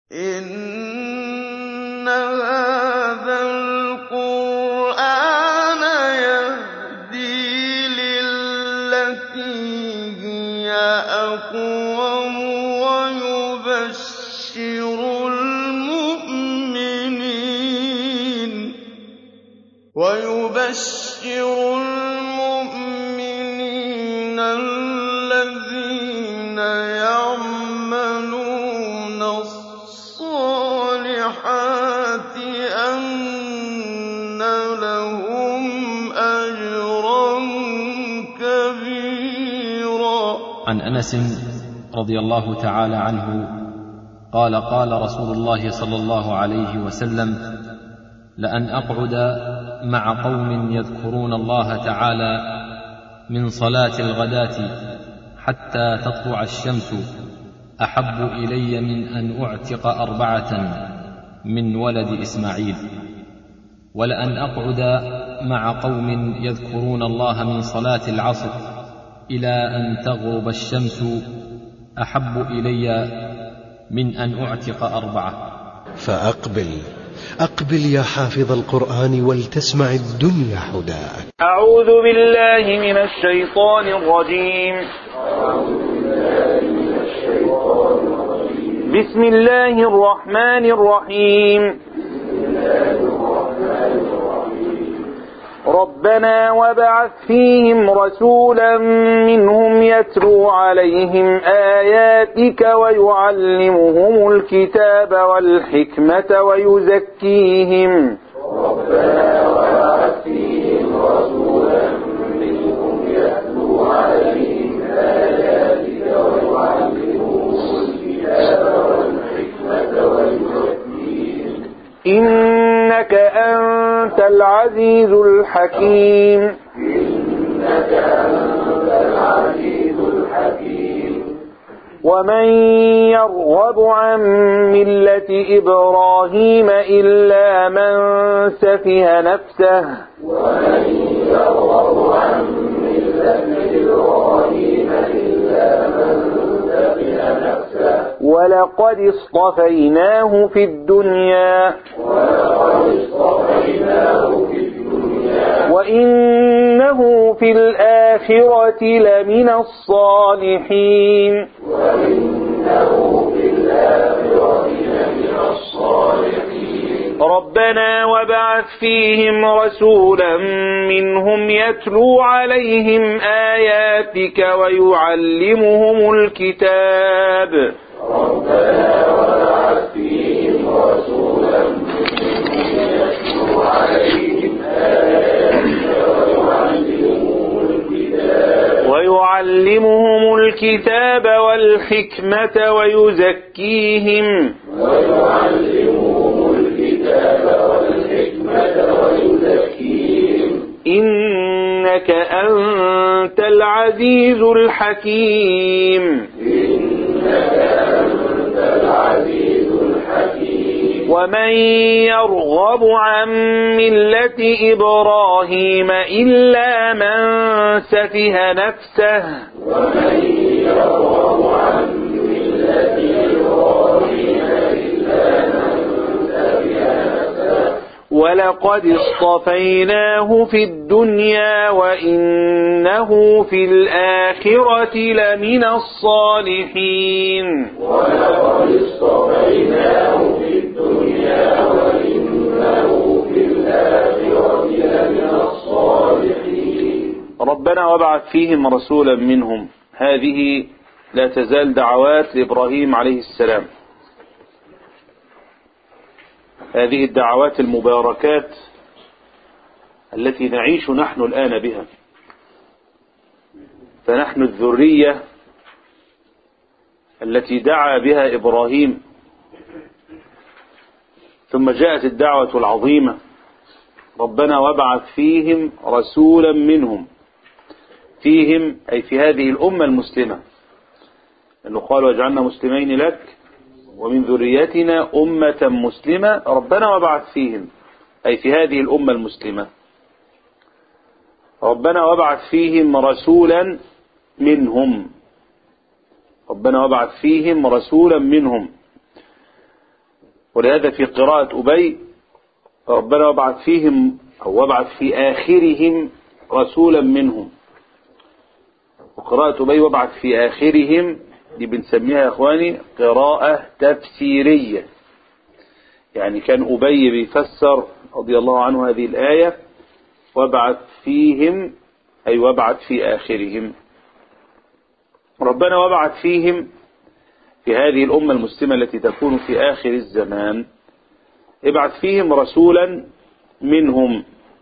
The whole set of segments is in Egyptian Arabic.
إِنَّ هَٰذَا الْقُرْآنَ يَهْدِي لِلَّتِي هِيَ أَقْوَمُ وَيُبَشِّرُ الْمُؤْمِنِينَ الَّذِينَ يَعْمَلُونَ الصَّالِحَاتِ أَنَّ لَهُمْ أَجْرًا كَبِيرًا عن انس رضي الله تعالى عنه قال قال رسول الله صلى الله عليه وسلم لان اقعد مع قوم يذكرون الله تعالى من صلاه الغداه حتى تطلع الشمس احب الي من ان اعتق اربعه من ولد اسماعيل ولان اقعد مع قوم يذكرون الله من صلاه العصر الى ان تغرب الشمس احب الي من ان اعتق اربعه فأقبل أقبل يا حافظ القرآن ولتسمع الدنيا حداك أعوذ بالله من الشيطان الرجيم بسم الله الرحمن الرحيم ربنا وابعث فيهم رسولا منهم يتلو عليهم آياتك ويعلمهم الكتاب والحكمة ويزكيهم ربنا وابعث فيهم رسولا منهم يتلو عليهم آياتك ويعلمهم الكتاب والحكمة ويزكيهم إنك أنت العزيز الحكيم إنك أنت العزيز الحكيم ومن يرغب عن ملة إبراهيم إلا من سفه نفسه ومن يرغب عن ملة إبراهيم إلا من سفه نفسه ولقد اصطفيناه في الدنيا ولقد اصطفيناه في الدنيا وإنه في الآخرة لمن الصالحين وإنه في الآخرة لمن الصالحين ربنا وابعث فيهم رسولا منهم يتلو عليهم آياتك ويعلمهم الكتاب ربنا وابعث فيهم رسولا منهم يتلو عليهم آياتك ويعلمهم الكتاب ويعلمهم الكتاب والحكمة ويزكيهم ويعلمهم الكتاب والحكمة ويزكيهم إنك أنت العزيز الحكيم إنك أنت العزيز الحكيم ومن يرغب عن ملة إبراهيم إلا من سفه نفسه ومن يرغب عن ملة إبراهيم إلا من سفه نفسه ولقد اصطفيناه في الدنيا وإنه في الآخرة لمن الصالحين ولقد اصطفيناه في الدنيا وإنه في الآخرة لمن الصالحين ربنا وابعث فيهم رسولا منهم هذه لا تزال دعوات لإبراهيم عليه السلام هذه الدعوات المباركات التي نعيش نحن الآن بها فنحن الذرية التي دعا بها إبراهيم ثم جاءت الدعوة العظيمة ربنا وابعث فيهم رسولا منهم فيهم أي في هذه الأمة المسلمة أنه قال واجعلنا مسلمين لك ومن ذريتنا أمة مسلمة ربنا وابعث فيهم أي في هذه الأمة المسلمة ربنا وابعث فيهم رسولا منهم ربنا وابعث فيهم رسولا منهم ولهذا في قراءة أبي ربنا وابعث فيهم أو وابعث في آخرهم رسولا منهم وقراءة أبي وابعث في آخرهم دي بنسميها يا إخواني قراءة تفسيرية يعني كان أبي بيفسر رضي الله عنه هذه الآية وابعث فيهم أي وابعث في آخرهم ربنا وابعث فيهم في هذه الأمة المسلمة التي تكون في آخر الزمان ابعث فيهم رسولا منهم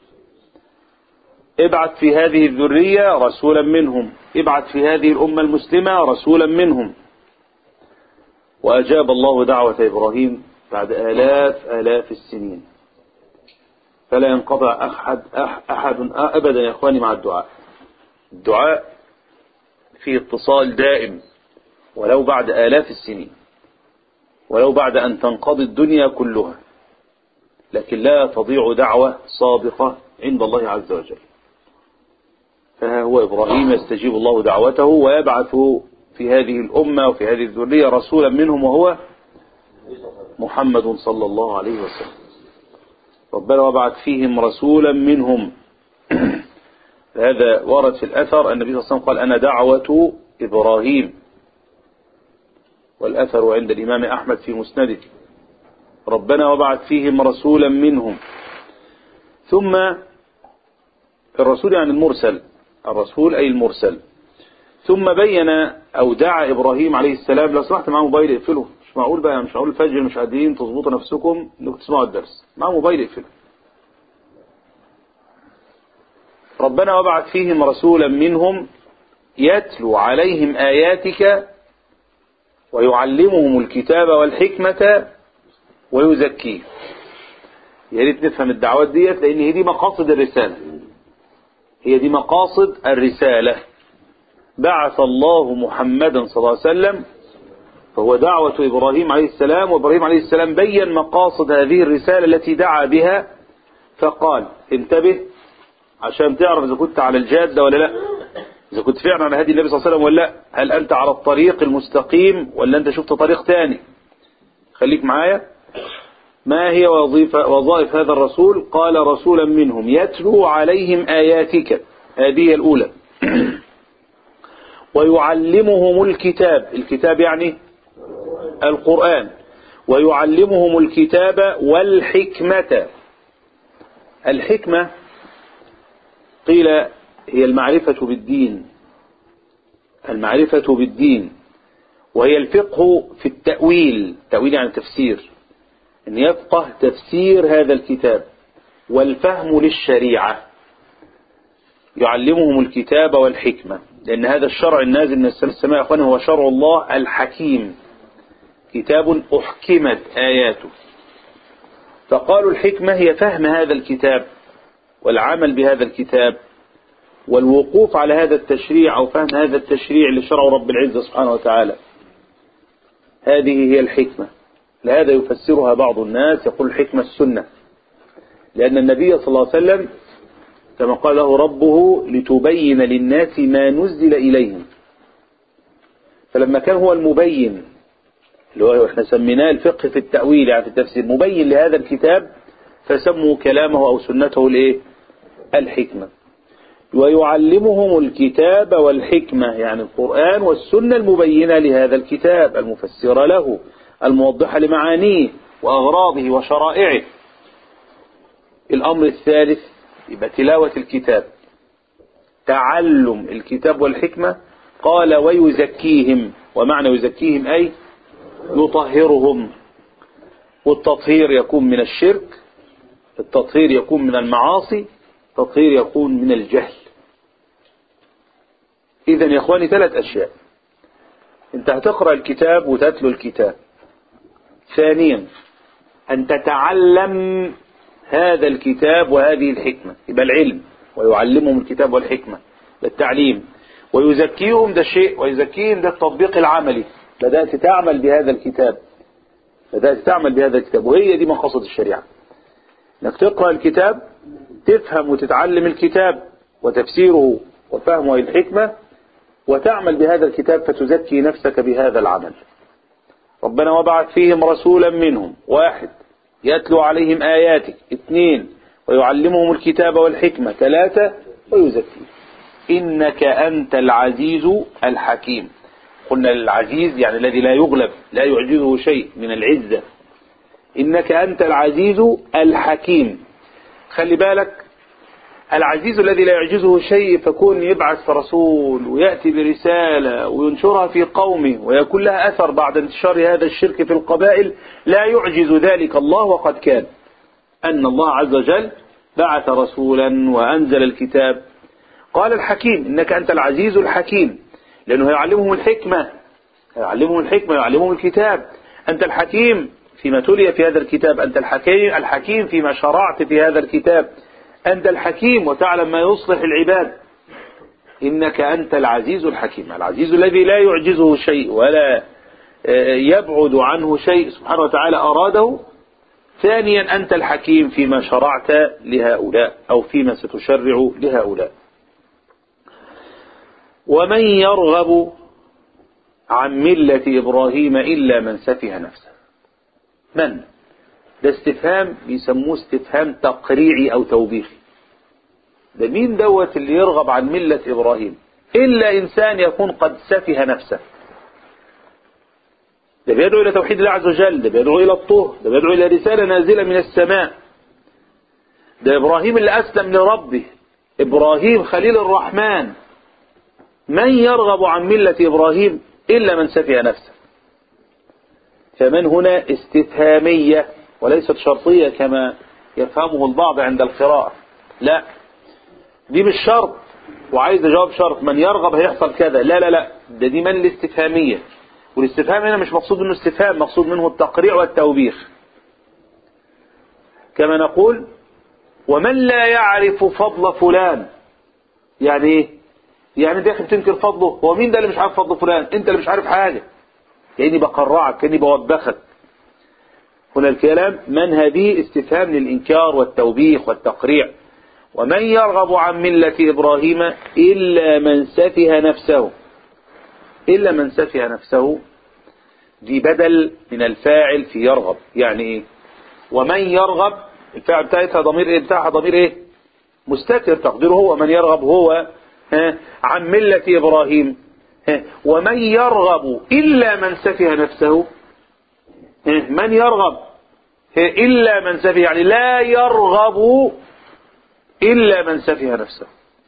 ابعث في هذه الذرية رسولا منهم ابعث في هذه الأمة المسلمة رسولا منهم وأجاب الله دعوة إبراهيم بعد آلاف آلاف السنين فلا ينقطع أحد, أحد أبدا يا أخواني مع الدعاء الدعاء في اتصال دائم ولو بعد آلاف السنين ولو بعد أن تنقضي الدنيا كلها لكن لا تضيع دعوة صادقة عند الله عز وجل فها هو إبراهيم يستجيب الله دعوته ويبعث في هذه الأمة وفي هذه الذرية رسولا منهم وهو محمد صلى الله عليه وسلم ربنا وبعث فيهم رسولا منهم هذا ورد في الأثر النبي صلى الله عليه وسلم قال أنا دعوة إبراهيم والأثر عند الإمام أحمد في مسنده ربنا وبعث فيهم رسولا منهم ثم الرسول يعني المرسل الرسول أي المرسل ثم بين أو دعا إبراهيم عليه السلام لو سمحت معاه موبايل اقفله مش معقول بقى مش معقول الفجر مش قادرين تظبطوا نفسكم انكم تسمعوا الدرس معاه موبايل اقفله ربنا وبعث فيهم رسولا منهم يتلو عليهم آياتك ويعلمهم الكتاب والحكمة ويزكيهم يا ريت نفهم الدعوات ديت لأن هي دي مقاصد الرسالة هي دي مقاصد الرسالة بعث الله محمدا صلى الله عليه وسلم فهو دعوة إبراهيم عليه السلام وإبراهيم عليه السلام بين مقاصد هذه الرسالة التي دعا بها فقال انتبه عشان تعرف إذا كنت على الجادة ولا لا إذا كنت فعلا على هدي النبي صلى الله عليه وسلم ولا لا هل أنت على الطريق المستقيم ولا أنت شفت طريق تاني خليك معايا ما هي وظيفة وظائف هذا الرسول قال رسولا منهم يتلو عليهم آياتك هذه الأولى ويعلمهم الكتاب الكتاب يعني القرآن ويعلمهم الكتاب والحكمة الحكمة قيل هي المعرفة بالدين المعرفة بالدين وهي الفقه في التأويل تأويل يعني تفسير أن يفقه تفسير هذا الكتاب والفهم للشريعة يعلمهم الكتاب والحكمة لأن هذا الشرع النازل من السماء يا أخواني هو شرع الله الحكيم كتاب أحكمت آياته فقالوا الحكمة هي فهم هذا الكتاب والعمل بهذا الكتاب والوقوف على هذا التشريع أو فهم هذا التشريع لشرع رب العزة سبحانه وتعالى هذه هي الحكمة لهذا يفسرها بعض الناس يقول الحكمة السنة لأن النبي صلى الله عليه وسلم كما قال له ربه لتبين للناس ما نزل إليهم فلما كان هو المبين اللي هو احنا سميناه الفقه في التأويل يعني في التفسير مبين لهذا الكتاب فسموا كلامه أو سنته الايه الحكمة ويعلمهم الكتاب والحكمة يعني القرآن والسنة المبينة لهذا الكتاب المفسرة له الموضحة لمعانيه وأغراضه وشرائعه الأمر الثالث يبقى تلاوة الكتاب تعلم الكتاب والحكمة قال ويزكيهم ومعنى يزكيهم أي يطهرهم والتطهير يكون من الشرك التطهير يكون من المعاصي التطهير يكون من الجهل إذا يا إخواني ثلاث أشياء أنت هتقرأ الكتاب وتتلو الكتاب ثانيا أن تتعلم هذا الكتاب وهذه الحكمة يبقى العلم ويعلمهم الكتاب والحكمة التعليم ويزكيهم ده شيء ويزكيهم ده التطبيق العملي بدأت تعمل بهذا الكتاب بدأت تعمل بهذا الكتاب وهي دي مقاصد الشريعة انك تقرأ الكتاب تفهم وتتعلم الكتاب وتفسيره وفهمه الحكمة وتعمل بهذا الكتاب فتزكي نفسك بهذا العمل ربنا وبعث فيهم رسولا منهم واحد يتلو عليهم آياتك اثنين ويعلمهم الكتاب والحكمة ثلاثة ويزكيهم إنك أنت العزيز الحكيم قلنا العزيز يعني الذي لا يغلب لا يعجزه شيء من العزة إنك أنت العزيز الحكيم خلي بالك العزيز الذي لا يعجزه شيء فكون يبعث رسول ويأتي برسالة وينشرها في قومه ويكون لها أثر بعد انتشار هذا الشرك في القبائل لا يعجز ذلك الله وقد كان أن الله عز وجل بعث رسولا وأنزل الكتاب قال الحكيم إنك أنت العزيز الحكيم لأنه يعلمهم الحكمة يعلمهم الحكمة يعلمهم الكتاب أنت الحكيم فيما تلي في هذا الكتاب أنت الحكيم الحكيم فيما شرعت في هذا الكتاب أنت الحكيم وتعلم ما يصلح العباد إنك أنت العزيز الحكيم العزيز الذي لا يعجزه شيء ولا يبعد عنه شيء سبحانه وتعالى أراده ثانيا أنت الحكيم فيما شرعت لهؤلاء أو فيما ستشرع لهؤلاء ومن يرغب عن ملة إبراهيم إلا من سفه نفسه من ده استفهام بيسموه استفهام تقريعي أو توبيخي ده مين دوت اللي يرغب عن ملة إبراهيم إلا إنسان يكون قد سفه نفسه ده بيدعو إلى توحيد الله عز وجل ده بيدعو إلى الطهر ده بيدعو إلى رسالة نازلة من السماء ده إبراهيم اللي أسلم لربه إبراهيم خليل الرحمن من يرغب عن ملة إبراهيم إلا من سفه نفسه فمن هنا استفهامية وليست شرطية كما يفهمه البعض عند القراءة لا دي مش شرط وعايز جواب شرط من يرغب هيحصل كذا لا لا لا ده دي من الاستفهامية والاستفهام هنا مش مقصود منه استفهام مقصود منه التقريع والتوبيخ كما نقول ومن لا يعرف فضل فلان يعني ايه يعني داخل تنكر فضله هو مين ده اللي مش عارف فضل فلان انت اللي مش عارف حاجة كأني بقرعك كأني بوبخك هنا الكلام من هذه استفهام للإنكار والتوبيخ والتقريع ومن يرغب عن ملة إبراهيم إلا من سفه نفسه إلا من سفه نفسه دي بدل من الفاعل في يرغب يعني إيه ومن يرغب الفاعل بتاعتها ضمير إيه بتاعها ضمير إيه مستتر تقديره هو من يرغب هو ها عن ملة إبراهيم ها ومن يرغب إلا من سفه نفسه ها من يرغب ها إلا من سفه يعني لا يرغب إلا من سفه نفسه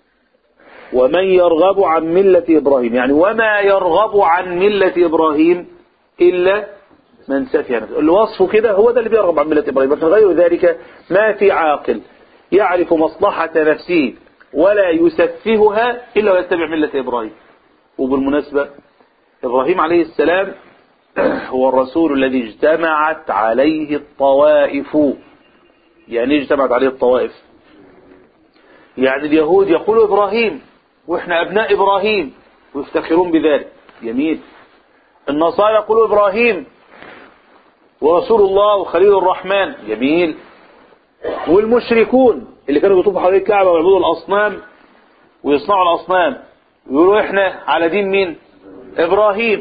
ومن يرغب عن ملة إبراهيم يعني وما يرغب عن ملة إبراهيم إلا من سفه نفسه الوصف كده هو ده اللي بيرغب عن ملة إبراهيم لكن غير ذلك ما في عاقل يعرف مصلحة نفسه ولا يسفهها إلا ويتبع ملة إبراهيم وبالمناسبة إبراهيم عليه السلام هو الرسول الذي اجتمعت عليه الطوائف يعني اجتمعت عليه الطوائف يعني اليهود يقولوا إبراهيم وإحنا أبناء إبراهيم ويفتخرون بذلك جميل النصارى يقولوا إبراهيم ورسول الله وخليل الرحمن جميل والمشركون اللي كانوا بيطوفوا حوالين الكعبة ويعبدوا الأصنام ويصنعوا الأصنام يقولوا إحنا على دين مين إبراهيم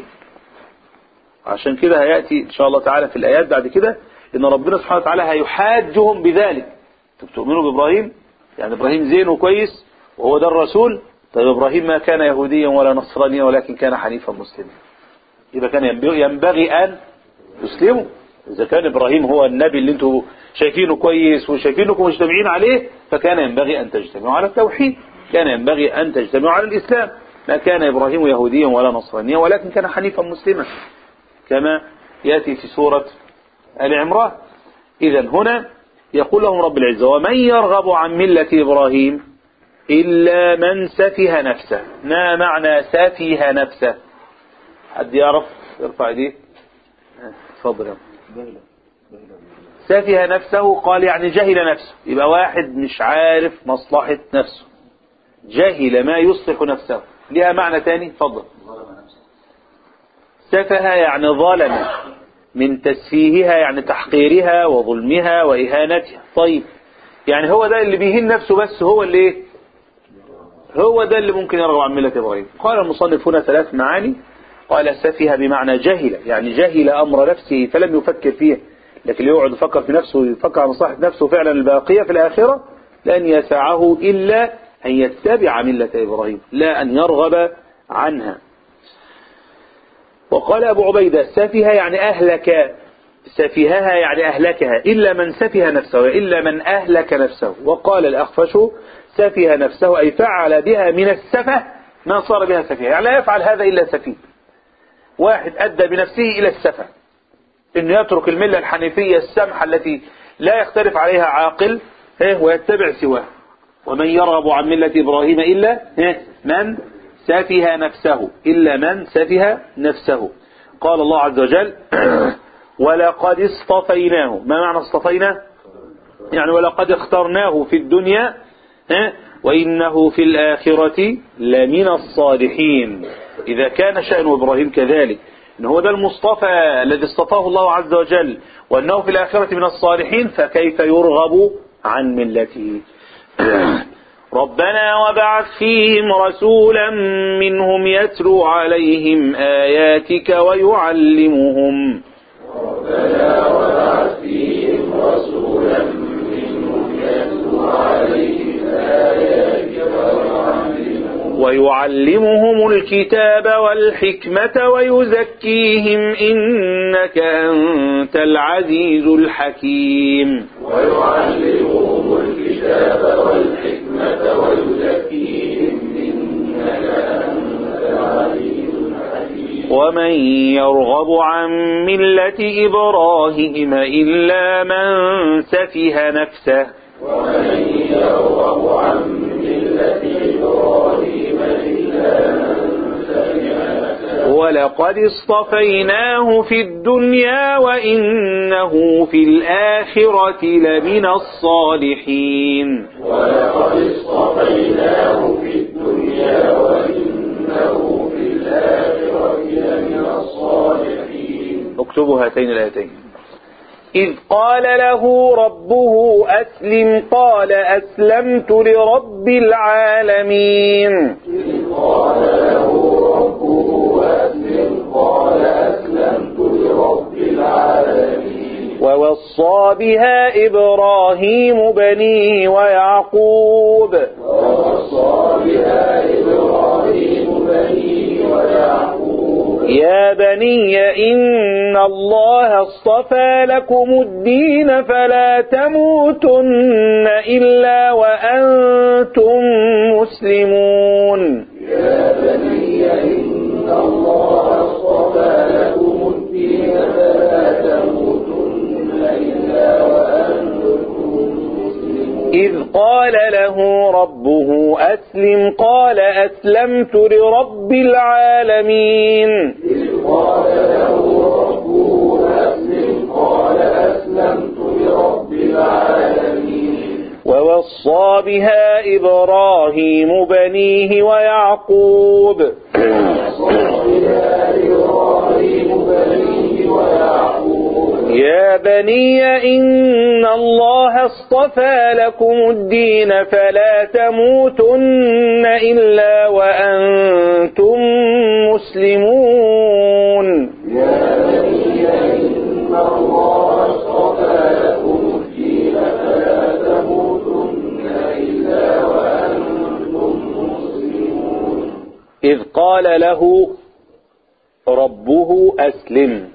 عشان كده هيأتي إن شاء الله تعالى في الآيات بعد كده إن ربنا سبحانه وتعالى هيحاجهم بذلك انتوا بتؤمنوا بإبراهيم يعني إبراهيم زين وكويس وهو ده الرسول طيب إبراهيم ما كان يهوديا ولا نصرانيا ولكن كان حنيفا مسلما يبقى كان ينبغي أن تسلموا إذا كان إبراهيم هو النبي اللي انتوا شايفينه كويس وشايفينكم مجتمعين عليه فكان ينبغي أن تجتمعوا على التوحيد كان ينبغي أن تجتمعوا على الإسلام ما كان إبراهيم يهوديا ولا نصرانيا ولكن كان حنيفا مسلما كما يأتي في سورة آل عمران إذا هنا يقول لهم رب العزة ومن يرغب عن ملة إبراهيم إلا من سفه نفسه ما معنى سفه نفسه حد يعرف يرفع يديه تفضل يا سفه نفسه قال يعني جهل نفسه يبقى واحد مش عارف مصلحة نفسه جهل ما يصلح نفسه لها معنى تاني تفضل سفه يعني ظلم من تسفيهها يعني تحقيرها وظلمها وإهانتها طيب يعني هو ده اللي بيهين نفسه بس هو اللي ايه هو ده اللي ممكن يرغب عن ملة إبراهيم قال المصنف هنا ثلاث معاني قال سفه بمعنى جهل يعني جهل أمر نفسه فلم يفكر فيه لكن يقعد يفكر في نفسه ويفكر عن مصلحة نفسه فعلا الباقية في الآخرة لن يسعه إلا أن يتبع ملة إبراهيم لا أن يرغب عنها وقال أبو عبيدة سفه يعني أهلك سفهها يعني أهلكها إلا من سفه نفسه إلا من أهلك نفسه وقال الأخفش سفه نفسه أي فعل بها من السفه ما صار بها سفيه يعني لا يفعل هذا إلا سفيه واحد أدى بنفسه إلى السفه إنه يترك الملة الحنيفية السمحة التي لا يختلف عليها عاقل إيه، ويتبع سواه ومن يرغب عن ملة إبراهيم إلا إيه، من سفه نفسه إلا من سفه نفسه قال الله عز وجل ولقد اصطفيناه ما معنى اصطفيناه يعني ولقد اخترناه في الدنيا ها وإنه في الآخرة لمن الصالحين إذا كان شأن إبراهيم كذلك إن هو ده المصطفى الذي اصطفاه الله عز وجل وأنه في الآخرة من الصالحين فكيف يرغب عن ملته ربنا وبعث فيهم رسولا منهم يتلو عليهم آياتك ويعلمهم ربنا وبعث فيهم رسولا منهم يتلو عليهم آياتك ويعلمهم ويعلمهم الكتاب والحكمة ويزكيهم إنك أنت العزيز الحكيم ويعلمهم الكتاب والحكمة ويزكيهم إنك أنت العزيز الحكيم ومن يرغب عن ملة إبراهيم إلا من سفه نفسه ومن يرغب عن ملة إبراهيم إلا من سفه نفسه ولقد اصطفيناه في الدنيا وإنه في الآخرة لمن الصالحين ولقد اصطفيناه في الدنيا وإنه في الآخرة لمن الصالحين اكتبوا هاتين الآيتين إذ قال له ربه أسلم قال أسلمت لرب العالمين إذ قال له ربه أسلم قال أسلمت لرب العالمين ووصى بها إبراهيم بنيه ويعقوب ووصى بها إبراهيم بنيه ويعقوب يا بني إن الله اصطفى لكم الدين فلا تموتن إلا وأنتم مسلمون يا بني إن الله اصطفى لكم الدين فلا تموتن إلا وأنتم مسلمون إذ قال له ربه أسلم قال أسلمت لرب العالمين إذ قال له ربه أسلم قال أسلمت لرب العالمين ووصى بها إبراهيم بنيه ويعقوب وصلها إبراهيم بنيه ويعقوب يا بني إن الله اصطفى لكم الدين فلا تموتن إلا وأنتم مسلمون يا بني إن الله اصطفى لكم الدين فلا تموتن إلا وأنتم مسلمون إذ قال له ربه أسلم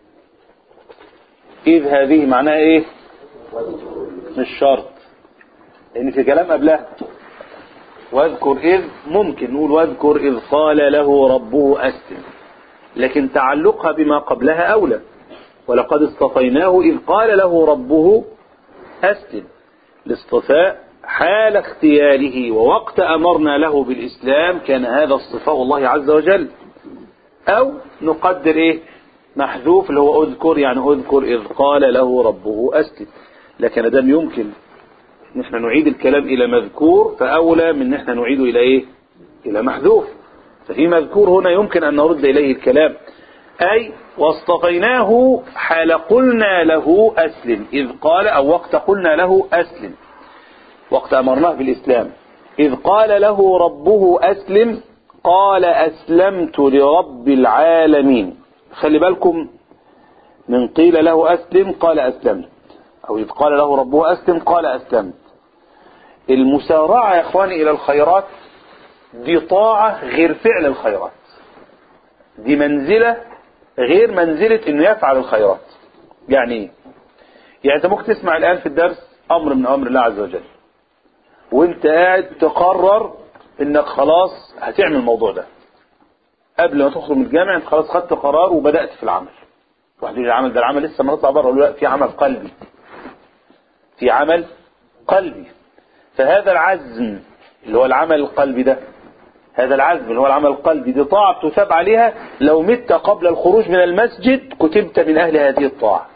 إذ هذه معناها إيه مش شرط لأن في كلام قبلها واذكر إذ ممكن نقول واذكر إذ قال له ربه أسلم لكن تعلقها بما قبلها أولى ولقد اصطفيناه إذ قال له ربه أسلم الاصطفاء حال اختياره ووقت أمرنا له بالإسلام كان هذا اصطفاء الله عز وجل أو نقدر إيه محذوف اللي هو أذكر يعني أذكر إذ قال له ربه أسلم لكن دام يمكن نحن نعيد الكلام إلى مذكور فأولى من نحن نعيده إلى إيه إلى محذوف ففي مذكور هنا يمكن أن نرد إليه الكلام أي واصطفيناه حال قلنا له أسلم إذ قال أو وقت قلنا له أسلم وقت أمرناه بالإسلام إذ قال له ربه أسلم قال أسلمت لرب العالمين خلي بالكم من قيل له أسلم قال أسلمت أو إذ قال له ربه أسلم قال أسلمت المسارعة يا إخواني إلى الخيرات دي طاعة غير فعل الخيرات دي منزلة غير منزلة انه يفعل الخيرات يعني ايه يعني انت ممكن تسمع الان في الدرس امر من امر الله عز وجل وانت قاعد تقرر انك خلاص هتعمل الموضوع ده قبل ما تخرج من الجامع انت خلاص خدت قرار وبدأت في العمل واحد يقول العمل ده العمل لسه ما نطلع بره لا في عمل قلبي في عمل قلبي فهذا العزم اللي هو العمل القلبي ده هذا العزم اللي هو العمل القلبي دي طاعة تثاب عليها لو مت قبل الخروج من المسجد كتبت من أهل هذه الطاعة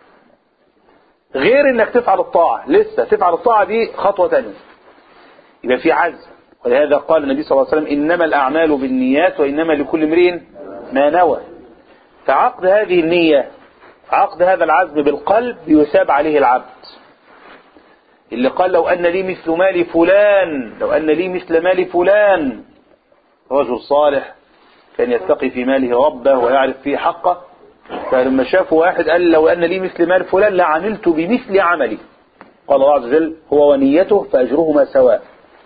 غير انك تفعل الطاعة لسه تفعل الطاعة دي خطوة تانية يبقى في عزم ولهذا قال النبي صلى الله عليه وسلم إنما الأعمال بالنيات وإنما لكل امرئ ما نوى فعقد هذه النية عقد هذا العزم بالقلب يثاب عليه العبد اللي قال لو أن لي مثل مال فلان لو أن لي مثل مال فلان رجل صالح كان يتقي في ماله ربه ويعرف فيه حقه فلما شافوا واحد قال لو أن لي مثل مال فلان لعملت بمثل عملي قال الله عز وجل هو ونيته فأجرهما سواء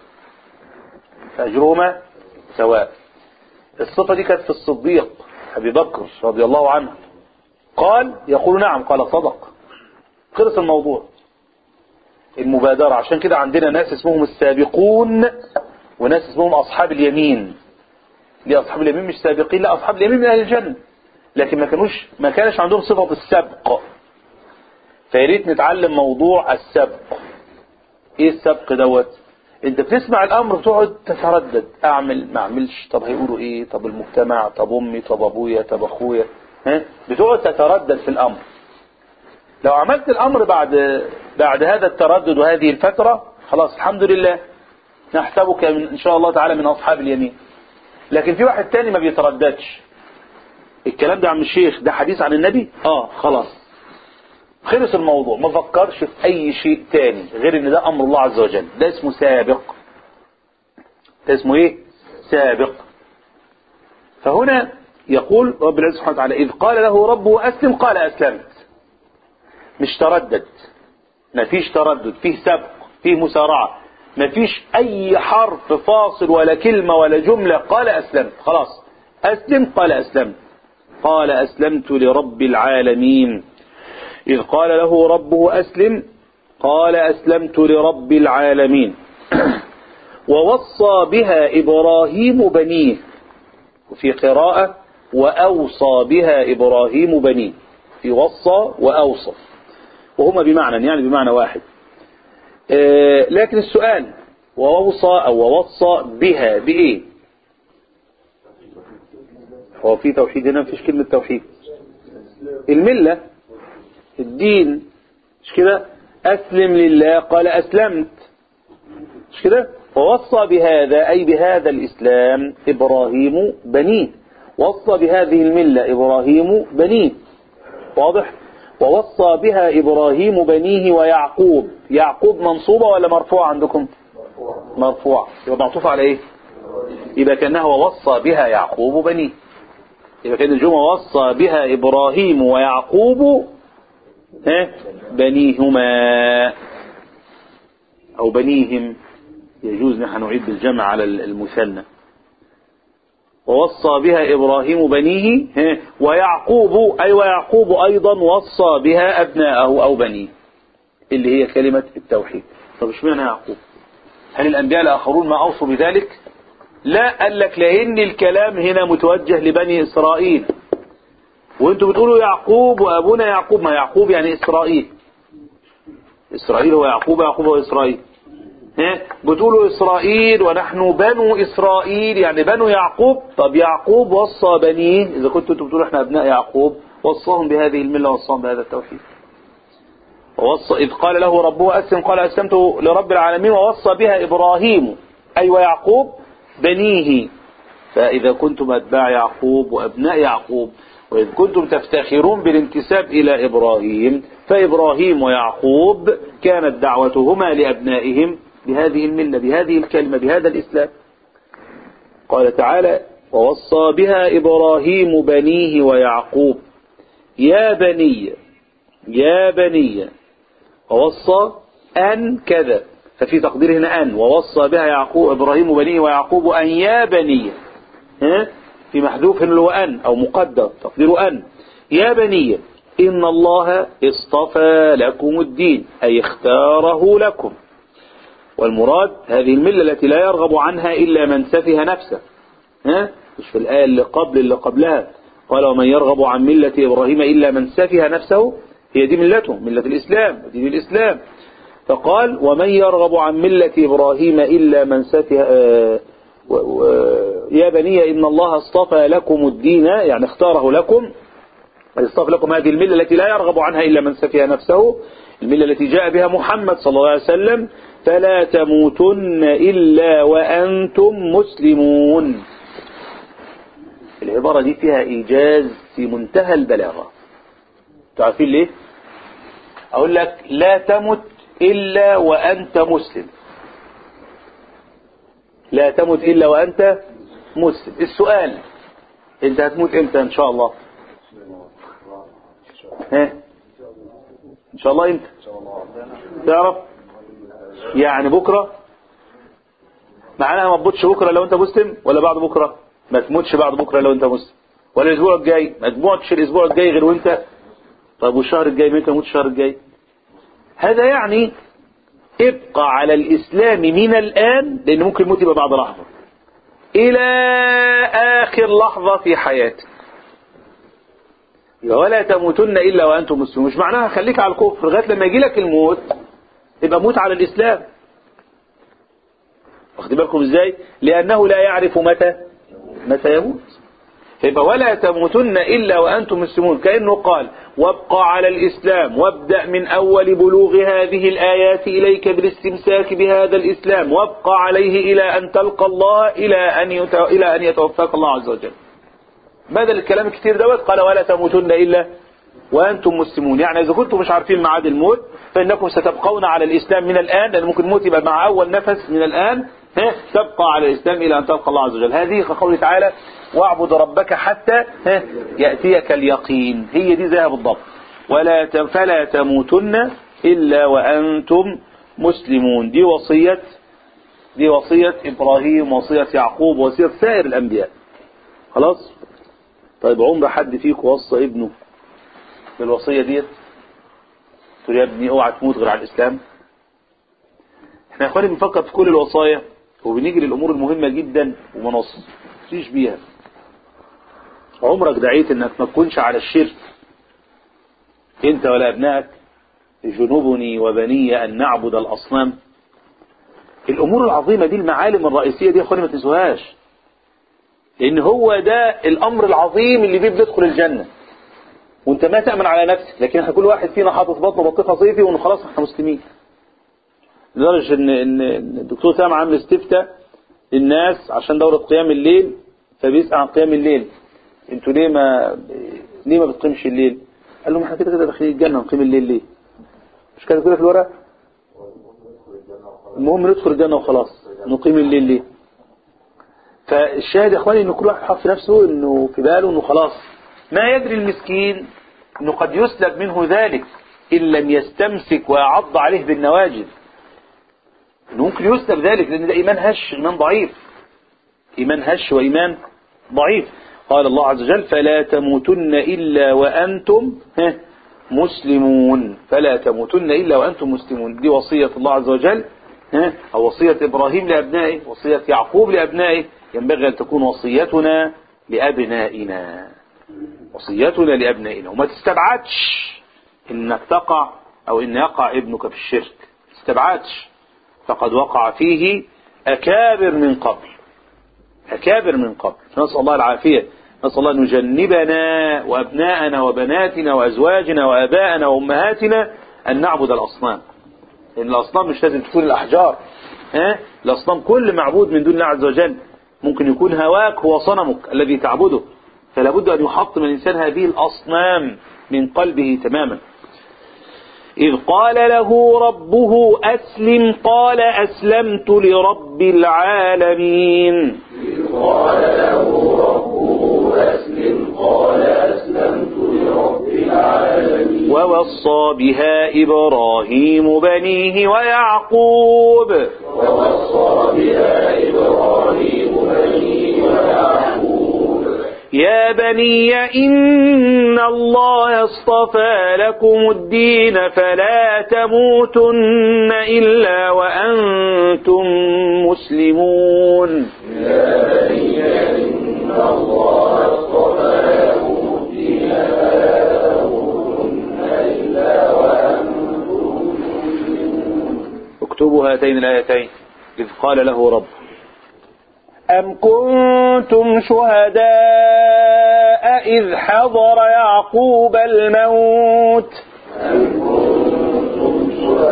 فأجرهما سواء الصفة دي كانت في الصديق أبي بكر رضي الله عنه قال يقول نعم قال صدق خلص الموضوع المبادرة عشان كده عندنا ناس اسمهم السابقون وناس اسمهم أصحاب اليمين ليه أصحاب اليمين مش سابقين لا أصحاب اليمين من أهل الجنة لكن ما كانوش ما كانش عندهم صفة السبق فياريت نتعلم موضوع السبق ايه السبق دوت انت بتسمع الامر بتقعد تتردد اعمل ما اعملش طب هيقولوا ايه طب المجتمع طب امي طب ابويا طب اخويا ها بتقعد تتردد في الامر لو عملت الامر بعد بعد هذا التردد وهذه الفترة خلاص الحمد لله نحسبك من ان شاء الله تعالى من اصحاب اليمين لكن في واحد تاني ما بيترددش الكلام ده عم الشيخ ده حديث عن النبي اه خلاص خلص الموضوع ما فكرش في اي شيء تاني غير ان ده امر الله عز وجل ده اسمه سابق ده اسمه ايه سابق فهنا يقول رب العزة سبحانه وتعالى إذ قال له ربه أسلم قال أسلمت مش تردد ما فيش تردد فيه سبق فيه مسارعة ما فيش أي حرف فاصل ولا كلمة ولا جملة قال أسلمت خلاص أسلم قال أسلمت قال أسلمت لرب العالمين إذ قال له ربه أسلم قال أسلمت لرب العالمين ووصى بها إبراهيم بنيه وفي قراءة وأوصى بها إبراهيم بنيه في وصى وأوصى وهما بمعنى يعني بمعنى واحد آه لكن السؤال ووصى أو ووصى بها بإيه هو في توحيد هنا مفيش كلمة توحيد الملة الدين مش كده أسلم لله قال أسلمت مش كده ووصى بهذا أي بهذا الإسلام إبراهيم بنيه وصى بهذه الملة إبراهيم بنيه واضح ووصى بها إبراهيم بنيه ويعقوب يعقوب منصوبة ولا مرفوعة عندكم مرفوعة يبقى معطوف على إيه يبقى كأنه ووصى بها يعقوب بنيه يبقى كان الجمعة وصى بها إبراهيم ويعقوب ها بنيهما أو بنيهم يجوز نحن نعيد بالجمع على المثنى ووصى بها إبراهيم بنيه ها ويعقوب أي ويعقوب أيضا وصى بها أبناءه أو بنيه اللي هي كلمة التوحيد طب اشمعنى يعقوب هل الأنبياء الآخرون ما أوصوا بذلك لا قال لك لأن الكلام هنا متوجه لبني إسرائيل وانتوا بتقولوا يعقوب وابونا يعقوب ما يعقوب يعني اسرائيل اسرائيل هو يعقوب يعقوب هو اسرائيل ها بتقولوا اسرائيل ونحن بنو اسرائيل يعني بنو يعقوب طب يعقوب وصى بنيه اذا كنتوا انتوا بتقولوا احنا ابناء يعقوب وصاهم بهذه المله وصاهم بهذا التوحيد ووصى إذ قال له ربه أسلم قال أسلمت لرب العالمين ووصى بها إبراهيم أي ويعقوب بنيه فإذا كنتم أتباع يعقوب وأبناء يعقوب وإذ كنتم تفتخرون بالانتساب إلى إبراهيم فإبراهيم ويعقوب كانت دعوتهما لأبنائهم بهذه الملة بهذه الكلمة بهذا الإسلام قال تعالى ووصى بها إبراهيم بنيه ويعقوب يا بني يا بني ووصى أن كذا ففي تقدير هنا أن ووصى بها يعقوب إبراهيم بنيه ويعقوب أن يا بني ها في محذوف هنا اللي هو أن أو مقدر تقدير أن يا بني إن الله اصطفى لكم الدين أي اختاره لكم والمراد هذه الملة التي لا يرغب عنها إلا من سفه نفسه ها مش في الآية اللي قبل اللي قبلها قال ومن يرغب عن ملة إبراهيم إلا من سفه نفسه هي دي ملته ملة الإسلام دين الإسلام فقال ومن يرغب عن ملة إبراهيم إلا من سفه آه و و يا بني إن الله اصطفى لكم الدين يعني اختاره لكم اصطفى لكم هذه الملة التي لا يرغب عنها إلا من سفه نفسه الملة التي جاء بها محمد صلى الله عليه وسلم فلا تموتن إلا وأنتم مسلمون العبارة دي فيها إيجاز في منتهى البلاغة تعرفين ليه أقول لك لا تمت إلا وأنت مسلم لا تمت إلا وأنت مسلم السؤال أنت هتموت إمتى إن شاء الله ها إن شاء الله إمتى تعرف يعني بكرة معناها ما تموتش بكرة لو أنت مسلم ولا بعد بكرة ما تموتش بعد بكرة لو أنت مسلم ولا الأسبوع الجاي ما تموتش الأسبوع الجاي غير وأنت طب والشهر الجاي متى تموت الشهر الجاي هذا يعني ابقى على الإسلام من الآن لأن ممكن الموت يبقى بعد لحظة إلى آخر لحظة في حياتك ولا تموتن إلا وأنتم مسلمون مش معناها خليك على الكفر لغاية لما يجي لك الموت يبقى موت على الإسلام واخد بالكم ازاي لأنه لا يعرف متى متى يموت فيبقى ولا تموتن إلا وأنتم مسلمون كأنه قال وابقى على الإسلام وابدأ من أول بلوغ هذه الآيات إليك بالاستمساك بهذا الإسلام وابقى عليه إلى أن تلقى الله إلى أن يتو... إلى أن يتوفاك الله عز وجل بدل الكلام الكتير دوت قال ولا تموتن إلا وأنتم مسلمون يعني إذا كنتم مش عارفين ميعاد الموت فإنكم ستبقون على الإسلام من الآن لأن ممكن الموت يبقى مع أول نفس من الآن ها تبقى على الإسلام إلى أن تلقى الله عز وجل هذه كقوله تعالى واعبد ربك حتى ها يأتيك اليقين هي دي زيها بالضبط ولا ت- فلا تموتن إلا وأنتم مسلمون دي وصية دي وصية إبراهيم وصية يعقوب وصية سائر الأنبياء خلاص طيب عمر حد فيكم وصى ابنه بالوصية ديت تقول يا ابني اوعى تموت غير على الإسلام احنا يا اخواني بنفكر في كل الوصايا وبنيجي للأمور المهمة جدا وما نوصيش بيها عمرك دعيت انك ما تكونش على الشرك انت ولا ابنائك جنوبني وبني ان نعبد الاصنام الامور العظيمة دي المعالم الرئيسية دي يا اخواني ما تنسوهاش لان هو ده الامر العظيم اللي بيه بندخل الجنة وانت ما تأمن على نفسك لكن احنا كل واحد فينا حاطط بطنه بطيخه صيفي وانه خلاص احنا مسلمين لدرجة ان ان إن الدكتور سامع عامل استفتاء للناس عشان دورة قيام الليل فبيسأل عن قيام الليل انتوا ليه ما ليه ما بتقيمش الليل قال لهم احنا كده كده داخلين الجنة نقيم الليل ليه مش كده كده في الورق المهم ندخل الجنة وخلاص نقيم الليل ليه فالشاهد يا اخواني ان كل واحد حاط في نفسه انه في باله انه خلاص ما يدري المسكين انه قد يسلب منه ذلك ان لم يستمسك ويعض عليه بالنواجذ انه ممكن يسلب ذلك لان ده ايمان هش ايمان ضعيف ايمان هش وايمان ضعيف قال الله عز وجل فلا تموتن الا وانتم ها، مسلمون فلا تموتن الا وانتم مسلمون دي وصيه الله عز وجل ها، او وصيه ابراهيم لابنائه وصيه يعقوب لابنائه ينبغي ان تكون وصيتنا لابنائنا وصيتنا لابنائنا وما تستبعدش انك تقع او ان يقع ابنك في الشرك ما تستبعدش فقد وقع فيه أكابر من قبل أكابر من قبل نسأل الله العافية نسأل الله أن يجنبنا وأبناءنا وبناتنا وأزواجنا وآباءنا وأمهاتنا أن نعبد الأصنام لأن الأصنام مش لازم تكون الأحجار ها؟ الأصنام كل معبود من دون الله عز وجل ممكن يكون هواك هو صنمك الذي تعبده فلا بد أن يحطم الإنسان هذه الأصنام من قلبه تماما إذ قال له ربه أسلم قال أسلمت لرب العالمين قال له ربه أسلم قال أسلمت لرب العالمين ووصى بها إبراهيم بنيه ويعقوب ووصى بها إبراهيم بنيه ويعقوب يا بني إن الله اصطفى لكم الدين فلا تموتن إلا وأنتم مسلمون يا بني إن الله اصطفى لكم الدين فلا تموتن إلا وأنتم مسلمون اكتبوا هاتين الآيتين إذ قال له رب أم كنتم شهداء إذ حضر يعقوب الموت أم كنتم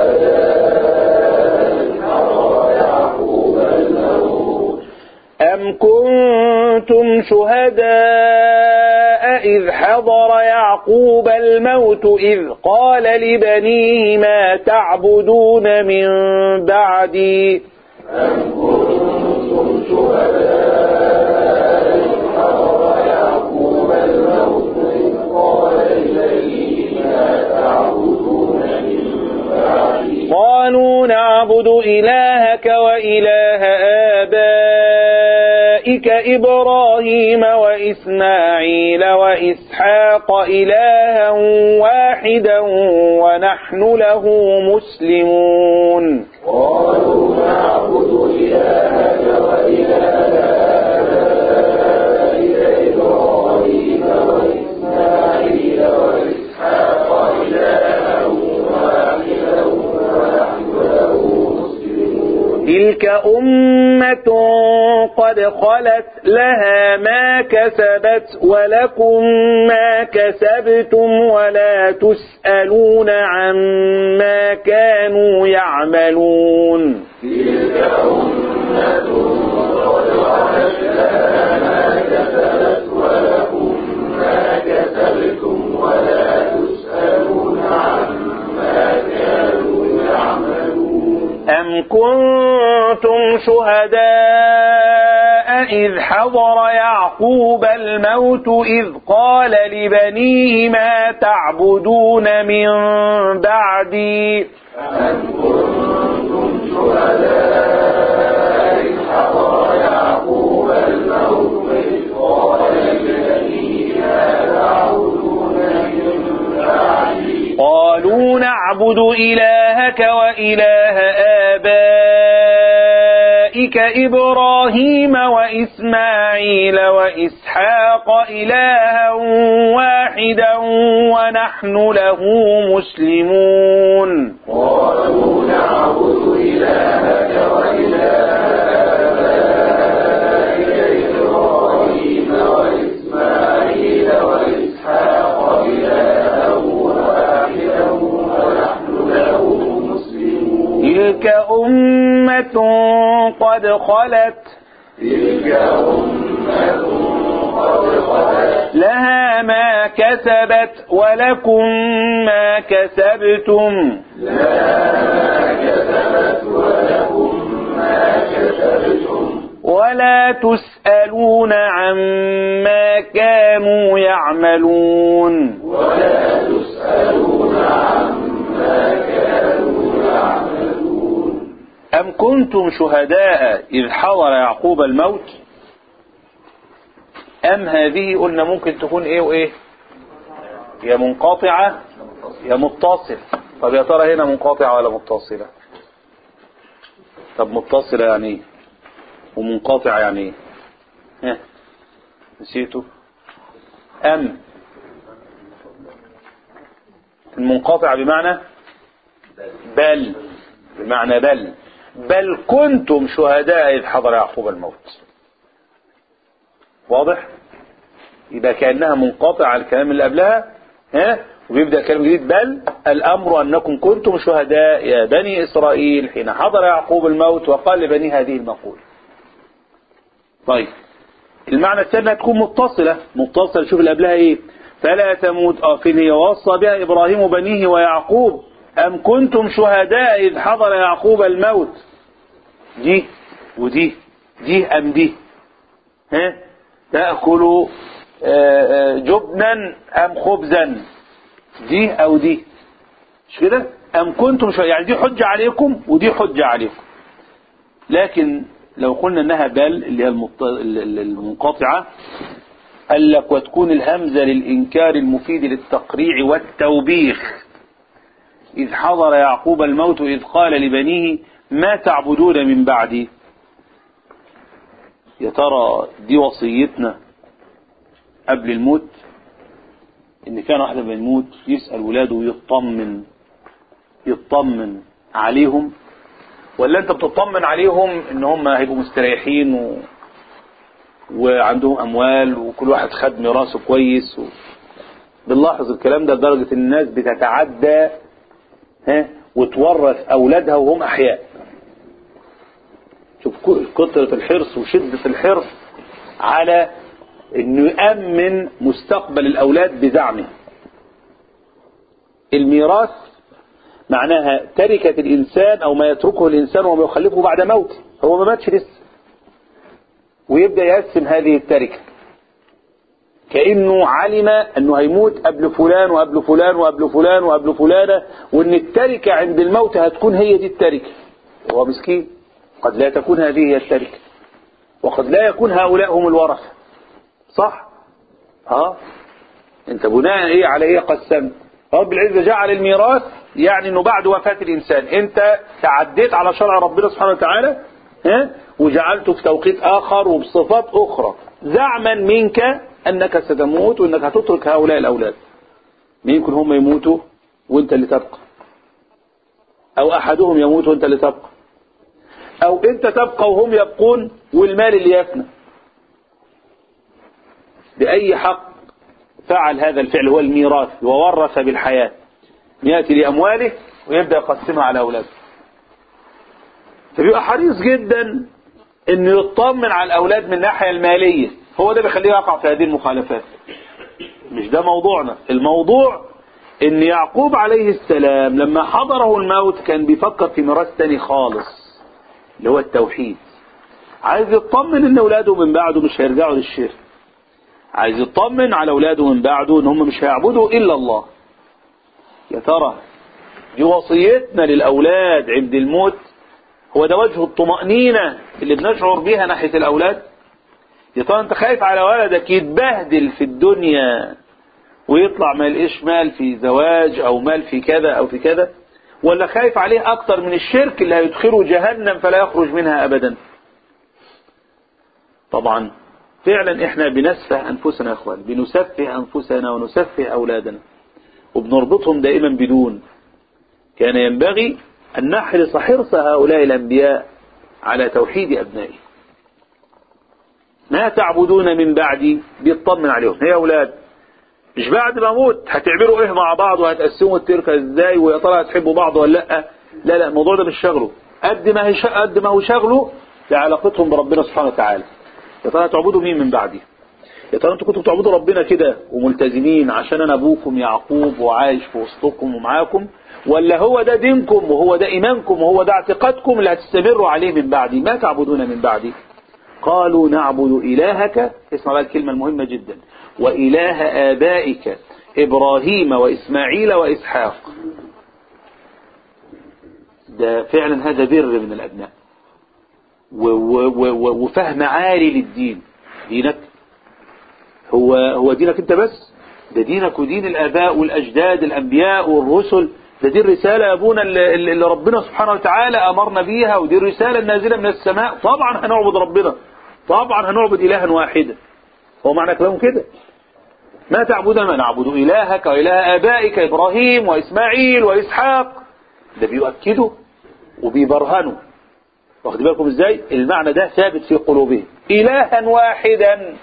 شهداء إذ حضر يعقوب الموت أم كنتم شهداء إذ حضر يعقوب الموت إذ قال لبنيه ما تعبدون من بعدي أم كنتم شهداء إذ حضر يعقوب الموت إذ قال إليه ما تعبدون من بعدي قالوا نعبد إلهك وإله آبائك إبراهيم وإسماعيل وإسحاق إلها واحدا ونحن له مسلمون قالوا نعبد إلهك وإله آبائك إبراهيم وإسماعيل وإسحاق إلها واحدا ونحن له مسلمون تلك أمة قد خلت لها ما كسبت ولكم ما كسبتم ولا تسألون عما كانوا يعملون تلك أمة قد خلت لها ما كسبت ولكم ما كسبتم ولا تسألون عما كانوا يعملون أم كنتم شهداء إذ حضر يعقوب الموت إذ قال لبنيه ما تعبدون من بعدي أم كنتم شهداء إذ حضر يعقوب الموت إذ قال لبنيه ما تعبدون من بعدي قالوا نعبد إلهك وإله آبائك إبراهيم وإسماعيل وإسحاق إلها واحدا ونحن له مسلمون قالوا نعبد إلهك وإله آبائك إبراهيم وإسماعيل وإسحاق إلها واحدا ونحن له مسلمون تلك أمة قد خلت تلك أمة قد خلت لها ما كسبت ولكم ما كسبتم لها ما كسبت ولكم ما كسبتم ولا تسألون عما كانوا يعملون ولا تسألون عما كانوا يعملون أم كنتم شهداء إذ حضر يعقوب الموت أم هذه قلنا ممكن تكون إيه وإيه يا منقطعة يا متصل طب يا ترى هنا منقطعة ولا متصلة طب متصلة يعني إيه ومنقطعة يعني إيه ها نسيتوا أم المنقطعة بمعنى بل بمعنى بل بل كنتم شهداء إذ حضر يعقوب الموت واضح يبقى كأنها منقطعة على الكلام اللي قبلها ها وبيبدأ كلام جديد بل الأمر أنكم كنتم شهداء يا بني إسرائيل حين حضر يعقوب الموت وقال لبني هذه المقولة طيب المعنى الثاني هتكون متصلة متصلة شوف اللي قبلها ايه فلا تموت آخر هي وصى بها إبراهيم بنيه ويعقوب أم كنتم شهداء إذ حضر يعقوب الموت دي ودي دي أم دي ها تأكل آه، آه، جبنا أم خبزا دي أو دي مش كده أم كنتم شو يعني دي حجة عليكم ودي حجة عليكم لكن لو قلنا انها بل اللي هي المط- ال- ال- المنقطعة قال لك وتكون الهمزة للإنكار المفيد للتقريع والتوبيخ إذ حضر يعقوب الموت إذ قال لبنيه ما تعبدون من بعدي يا ترى دي وصيتنا قبل الموت إن كان واحد لما يموت يسأل ولاده ويطمن يطمن عليهم ولا انت بتطمن عليهم ان هم هيبقوا مستريحين و... وعندهم اموال وكل واحد خد ميراثه كويس و... بنلاحظ الكلام ده لدرجة ان الناس بتتعدى ها وتورث اولادها وهم احياء شوف ك- كثرة الحرص وشدة الحرص على انه يأمن مستقبل الاولاد بزعمه الميراث معناها تركة الإنسان أو ما يتركه الإنسان وما يخلفه بعد موته هو ما ماتش لسه ويبدأ يقسم هذه التركة كأنه علم أنه هيموت قبل فلان وقبل فلان وقبل فلان وقبل فلانة وأن التركة عند الموت هتكون هي دي التركة هو مسكين قد لا تكون هذه هي التركة وقد لا يكون هؤلاء هم الورثة صح ها انت بناء ايه على ايه قسمت رب العزة جعل الميراث يعني انه بعد وفاة الانسان انت تعديت على شرع ربنا سبحانه وتعالى ها وجعلته في توقيت اخر وبصفات اخرى زعما منك انك ستموت وانك هتترك هؤلاء الاولاد ممكن هم يموتوا وانت اللي تبقى او احدهم يموت وانت اللي تبقى او انت تبقى وهم يبقون والمال اللي يفنى بأي حق فعل هذا الفعل هو الميراث وورث بالحياة يأتي لأمواله ويبدأ يقسمها على أولاده فبيبقى حريص جدا انه يطمن على الأولاد من الناحية المالية هو ده بيخليه يقع في هذه المخالفات مش ده موضوعنا الموضوع ان يعقوب عليه السلام لما حضره الموت كان بيفكر في ميراث تاني خالص اللي هو التوحيد عايز يطمن ان اولاده من بعده مش هيرجعوا للشرك عايز يطمن على اولاده من بعده ان هم مش هيعبدوا الا الله يا ترى دي وصيتنا للاولاد عند الموت هو ده وجه الطمأنينة اللي بنشعر بيها ناحية الاولاد يا ترى انت خايف على ولدك يتبهدل في الدنيا ويطلع ما يلقيش مال في زواج او مال في كذا او في كذا ولا خايف عليه اكتر من الشرك اللي هيدخله جهنم فلا يخرج منها ابدا طبعا فعلا احنا بنسفه انفسنا يا اخوان بنسفه انفسنا ونسفه اولادنا وبنربطهم دائما بدون كان ينبغي ان نحرص حرص هؤلاء الانبياء على توحيد ابنائهم ما تعبدون من بعدي بيطمن عليهم هي اولاد مش بعد ما اموت هتعملوا ايه مع بعض وهتقسموا التركه ازاي ويا ترى هتحبوا بعض ولا لا لا لا الموضوع ده مش شغله قد ما هي قد ما هو شغله لعلاقتهم بربنا سبحانه وتعالى يا ترى هتعبدوا مين من بعدي يا ترى انتوا كنتوا بتعبدوا ربنا كده وملتزمين عشان انا ابوكم يعقوب وعايش في وسطكم ومعاكم ولا هو ده دينكم وهو ده ايمانكم وهو ده اعتقادكم اللي هتستمروا عليه من بعدي ما تعبدون من بعدي قالوا نعبد إلهك اسمع بقى الكلمة المهمة جدا وإله آبائك إبراهيم وإسماعيل وإسحاق ده فعلا هذا بر من الأبناء و- و- و- وفهم عالي للدين دينك هو هو دينك انت بس ده دينك ودين الآباء والأجداد الأنبياء والرسل ده دي الرسالة يا أبونا اللي, اللي ربنا سبحانه وتعالى أمرنا بيها ودي الرسالة النازلة من السماء طبعا هنعبد ربنا طبعا هنعبد إلها واحدا هو معنى كلامه كده ما تعبد ما نعبد إلهك وإله آبائك إبراهيم وإسماعيل وإسحاق ده بيؤكده وبيبرهنه واخد بالكم ازاي المعنى ده ثابت في قلوبهم إلها واحدا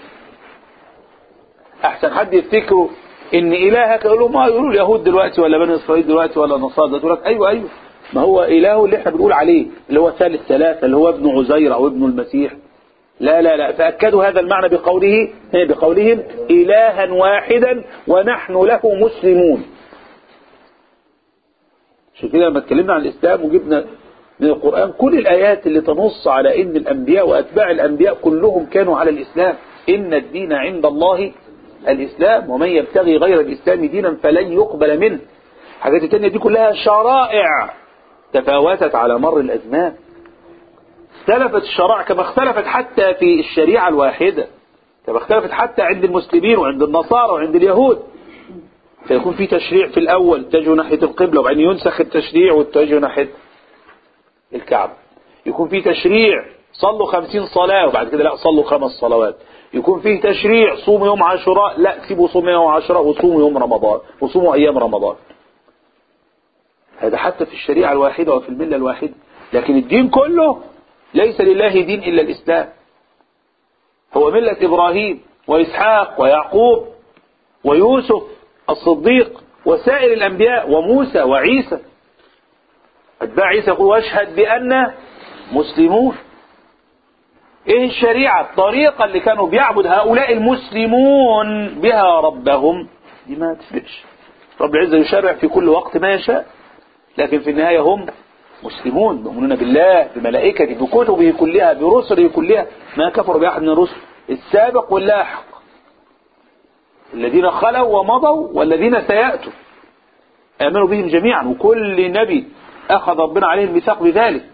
احسن حد يفتكروا ان الهك يقولوا ما يقولوا اليهود دلوقتي ولا بني اسرائيل دلوقتي ولا النصارى دلوقتي يقول لك ايوه ايوه ما هو اله اللي احنا بنقول عليه اللي هو ثالث ثلاثة اللي هو ابن عزير او ابن المسيح لا لا لا فأكدوا هذا المعنى بقوله بقولهم إلها واحدا ونحن له مسلمون شوف كده لما اتكلمنا عن الإسلام وجبنا من القرآن كل الآيات اللي تنص على إن الأنبياء وأتباع الأنبياء كلهم كانوا على الإسلام إن الدين عند الله الإسلام ومن يبتغي غير الإسلام دينا فلن يقبل منه حاجات التانية دي كلها شرائع تفاوتت على مر الأزمان اختلفت الشرائع كما اختلفت حتى في الشريعة الواحدة كما اختلفت حتى عند المسلمين وعند النصارى وعند اليهود فيكون في تشريع في الأول تجه ناحية القبلة وبعدين ينسخ التشريع وتجه ناحية الكعبة يكون في تشريع صلوا خمسين صلاة وبعد كده لا صلوا خمس صلوات يكون فيه تشريع صوموا يوم عاشوراء لا سيبوا صوم يوم عاشوراء وصوموا يوم رمضان وصوموا أيام رمضان هذا حتى في الشريعة الواحدة وفي الملة الواحدة لكن الدين كله ليس لله دين إلا الإسلام هو ملة إبراهيم وإسحاق ويعقوب ويوسف الصديق وسائر الأنبياء وموسى وعيسى أتباع عيسى يقول واشهد بأن مسلمون ايه الشريعة الطريقة اللي كانوا بيعبد هؤلاء المسلمون بها ربهم دي ما تفرقش رب العزة يشرع في كل وقت ما يشاء لكن في النهاية هم مسلمون يؤمنون بالله بملائكته بكتبه كلها برسله كلها ما كفروا بأحد من الرسل السابق واللاحق الذين خلوا ومضوا والذين سيأتوا آمنوا بهم جميعا وكل نبي أخذ ربنا عليه الميثاق بذلك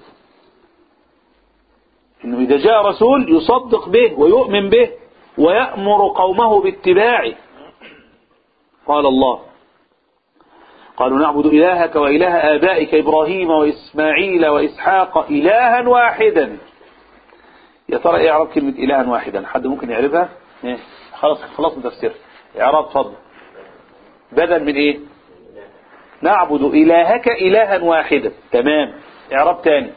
إنه إذا جاء رسول يصدق به ويؤمن به ويأمر قومه باتباعه قال الله قالوا نعبد إلهك وإله آبائك إبراهيم وإسماعيل وإسحاق إلها واحدا يا ترى إيه إعراب كلمة إلها واحدا حد ممكن يعرفها إيه؟ خلاص خلصنا تفسير إعراب فضل بدل من إيه نعبد إلهك إلها واحدا تمام إعراب تاني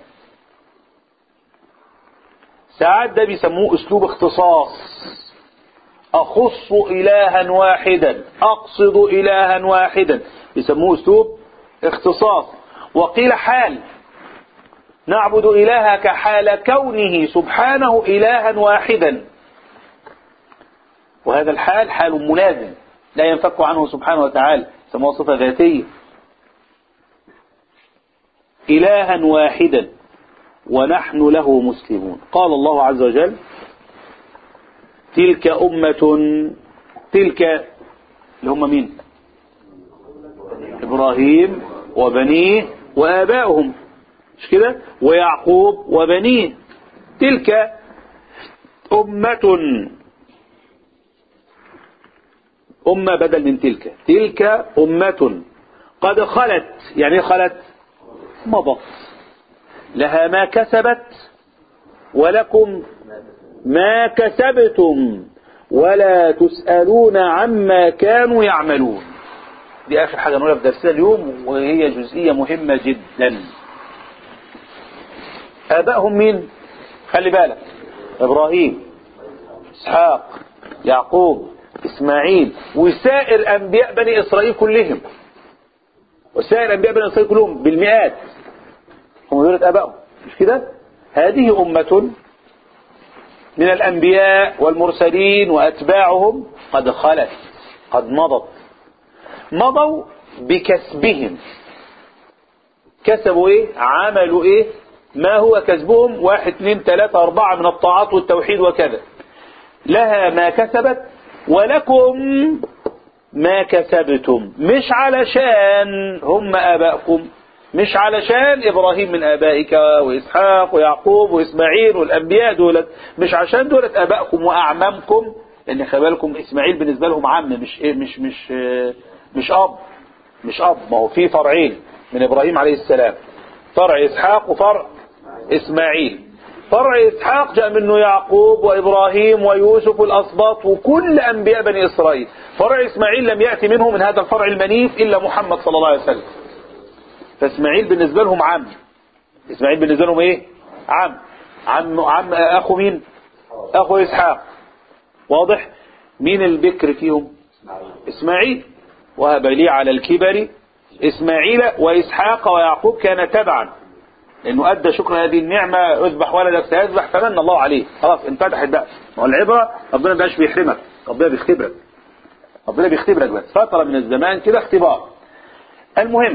ساعات ده بيسموه أسلوب اختصاص أخص إلها واحدا أقصد إلها واحدا يسموه أسلوب اختصاص وقيل حال نعبد إلهك حال كونه سبحانه إلها واحدا وهذا الحال حال ملازم لا ينفك عنه سبحانه وتعالى يسموه صفة ذاتية إلها واحدا ونحن له مسلمون قال الله عز وجل تلك أمة تلك اللي هم مين إبراهيم وبنيه وآبائهم مش كده ويعقوب وبنيه تلك أمة أمة بدل من تلك تلك أمة قد خلت يعني خلت مضت لها ما كسبت ولكم ما كسبتم ولا تسألون عما كانوا يعملون دي آخر حاجة نقولها في درسنا اليوم وهي جزئية مهمة جدا آبائهم مين خلي بالك إبراهيم إسحاق يعقوب إسماعيل وسائر أنبياء بني إسرائيل كلهم وسائر أنبياء بني إسرائيل كلهم بالمئات هم دولة آبائهم مش كده هذه أمة من الأنبياء والمرسلين وأتباعهم قد خلت قد مضت مضوا بكسبهم كسبوا ايه عملوا ايه ما هو كسبهم واحد اثنين ثلاثة أربعة من الطاعات والتوحيد وكذا لها ما كسبت ولكم ما كسبتم مش علشان هم آبائكم مش علشان إبراهيم من آبائك وإسحاق ويعقوب وإسماعيل والأنبياء دولت مش عشان دولت آبائكم وأعمامكم لأن خلي بالكم إسماعيل بالنسبة لهم عم مش إيه مش مش مش أب مش أب ما هو في فرعين من إبراهيم عليه السلام فرع إسحاق وفرع إسماعيل فرع إسحاق جاء منه يعقوب وإبراهيم ويوسف والأسباط وكل أنبياء بني إسرائيل فرع إسماعيل لم يأتي منه من هذا الفرع المنيف إلا محمد صلى الله عليه وسلم فإسماعيل بالنسبة لهم عم إسماعيل بالنسبة لهم إيه عم عم, عم أخو مين أخو إسحاق واضح مين البكر فيهم إسماعيل وهب لي على الكبر إسماعيل وإسحاق ويعقوب كان تبعا لأنه أدى شكر هذه النعمة اذبح ولدك سيذبح فمن الله عليه خلاص انفتحت بقى والعبرة ربنا بقاش بيحرمك ربنا بيختبرك ربنا بيختبرك بس فترة من الزمان كده اختبار المهم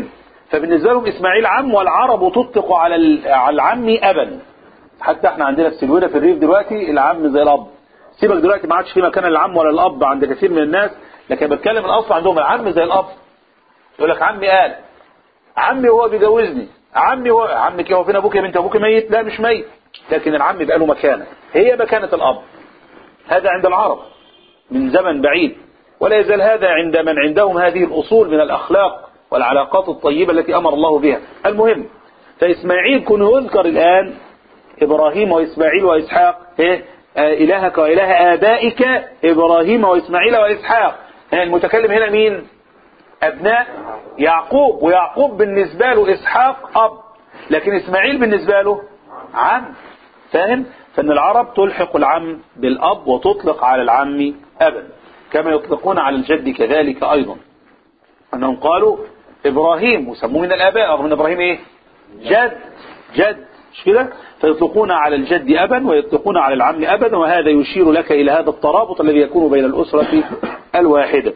فبالنسبة لهم إسماعيل عم والعرب تطلق على ال- على العم أبا حتى احنا عندنا في سلوينة في الريف دلوقتي العم زي الأب سيبك دلوقتي ما عادش في مكان العم ولا الأب عند كثير من الناس لكن بتكلم الأصل عندهم العم زي الأب يقول لك عمي قال عمي وهو بيجوزني عمي هو عمك هو فين ابوك يا بنت ابوك ميت لا مش ميت لكن العم بقى له مكانه هي مكانه الاب هذا عند العرب من زمن بعيد ولا يزال هذا عند من عندهم هذه الاصول من الاخلاق والعلاقات الطيبه التي امر الله بها المهم فاسماعيل كن يذكر الان ابراهيم واسماعيل واسحاق إيه؟ آه، الهك واله ابائك ابراهيم واسماعيل واسحاق آه، المتكلم هنا مين أبناء يعقوب ويعقوب بالنسبة له إسحاق أب لكن إسماعيل بالنسبة له عم فاهم فإن العرب تلحق العم بالأب وتطلق على العم أبا كما يطلقون على الجد كذلك أيضا أنهم قالوا إبراهيم وسموه من الآباء رغم أن إبراهيم إيه جد جد مش كده فيطلقون على الجد أبا ويطلقون على العم أبا وهذا يشير لك إلى هذا الترابط الذي يكون بين الأسرة الواحدة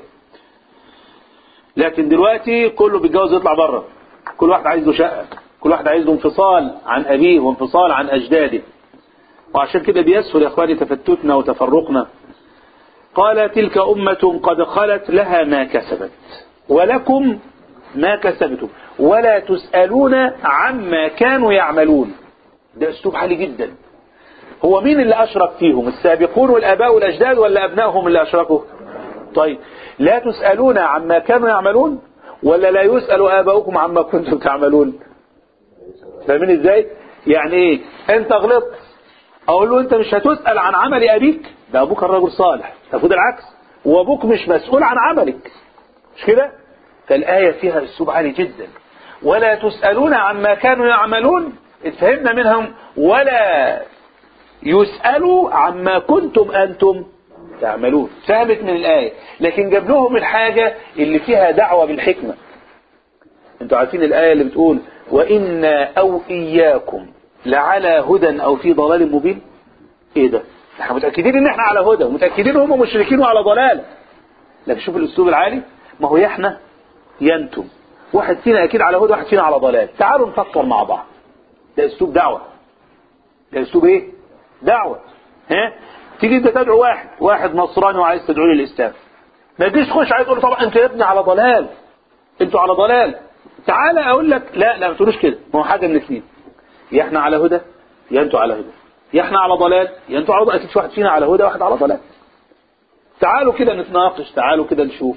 لكن دلوقتي كله بيتجوز يطلع بره كل واحد عايز له شقة كل واحد عايز له انفصال عن أبيه وانفصال عن أجداده وعشان كده بيسهل يا اخواني تفتتنا وتفرقنا قال تلك أمة قد خلت لها ما كسبت ولكم ما كسبتم ولا تسألون عما كانوا يعملون ده أسلوب عالي جدا هو مين اللي أشرك فيهم السابقون والآباء والأجداد ولا أبنائهم اللي أشركوا طيب لا تسألون عما كانوا يعملون ولا لا يسأل آباؤكم عما كنتم تعملون فاهمين ازاي يعني ايه انت غلطت اقول له انت مش هتسأل عن عمل ابيك ده ابوك الرجل صالح المفروض العكس وابوك مش مسؤول عن عملك مش كده فالآية فيها اسلوب عالي جدا ولا تسألون عما كانوا يعملون اتفهمنا منهم ولا يسألوا عما كنتم أنتم تعملون فهمت من الآية لكن جاب لهم الحاجة اللي فيها دعوة بالحكمة انتوا عارفين الآية اللي بتقول وإنا أو إياكم لعلى هدى أو في ضلال مبين ايه ده احنا متأكدين ان احنا على هدى ومتأكدين هم مشركين وعلى ضلال لكن شوف الاسلوب العالي ما هو يا احنا يا انتم واحد فينا اكيد على هدى واحد فينا على ضلال تعالوا نفكر مع بعض ده اسلوب دعوة ده اسلوب ايه دعوة ها تيجي انت تدعو واحد واحد نصراني وعايز تدعو له الاسلام ما تجيش تخش عايز تقول له طبعا انت يا ابني على ضلال انتوا على ضلال تعالى اقول لك لا لا ما تقولوش كده ما هو حاجه من الاثنين يا احنا على هدى يا انتوا على هدى يا احنا على ضلال يا انتوا على ضلال اكيد في واحد فينا على هدى واحد على ضلال تعالوا كده نتناقش تعالوا كده نشوف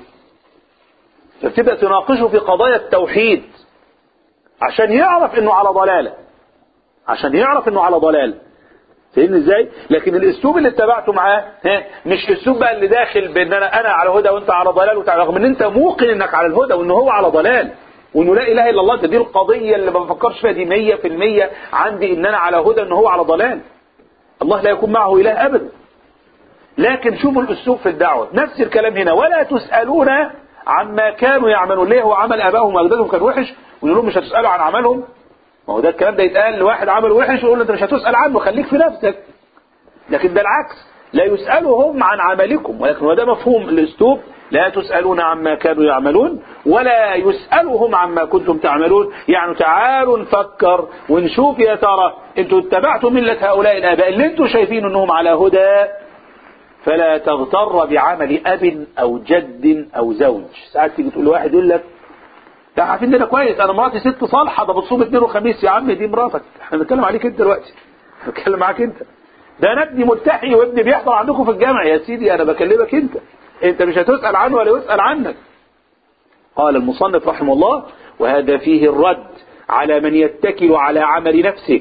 فبتبدا تناقشه في قضايا التوحيد عشان يعرف انه على ضلاله عشان يعرف انه على ضلال فاهمني ازاي لكن الاسلوب اللي اتبعته معاه ها مش الاسلوب بقى اللي داخل بان انا انا على هدى وانت على ضلال وتع... رغم ان انت موقن انك على الهدى وان هو على ضلال وانه لا اله الا الله ده دي القضيه اللي ما بفكرش فيها دي 100% عندي ان انا على هدى ان هو على ضلال الله لا يكون معه اله ابدا لكن شوفوا الاسلوب في الدعوه نفس الكلام هنا ولا تسالون عما كانوا يعملون ليه هو عمل ابائهم واجدادهم كان وحش ويقول لهم مش هتسالوا عن عملهم ما هو ده الكلام ده يتقال لواحد عمل وحش ويقول له انت مش هتسال عنه خليك في نفسك لكن ده العكس لا يسألهم عن عملكم ولكن وده مفهوم الاسلوب لا تسألون عما كانوا يعملون ولا يسألهم عما كنتم تعملون يعني تعالوا نفكر ونشوف يا ترى انتوا اتبعتوا ملة هؤلاء الآباء اللي انتوا شايفين انهم على هدى فلا تغتر بعمل أب أو جد أو زوج ساعات تيجي تقول لواحد يقول لك ده عارفين ده انا كويس انا مراتي ست صالحه ده بتصوم اثنين وخميس يا عم دي مراتك احنا بنتكلم عليك انت دلوقتي بنتكلم معاك انت ده انا ابني ملتحي وابني بيحضر عندكم في الجامع يا سيدي انا بكلمك انت انت مش هتسال عنه ولا يسال عنك قال المصنف رحمه الله وهذا فيه الرد على من يتكل على عمل نفسه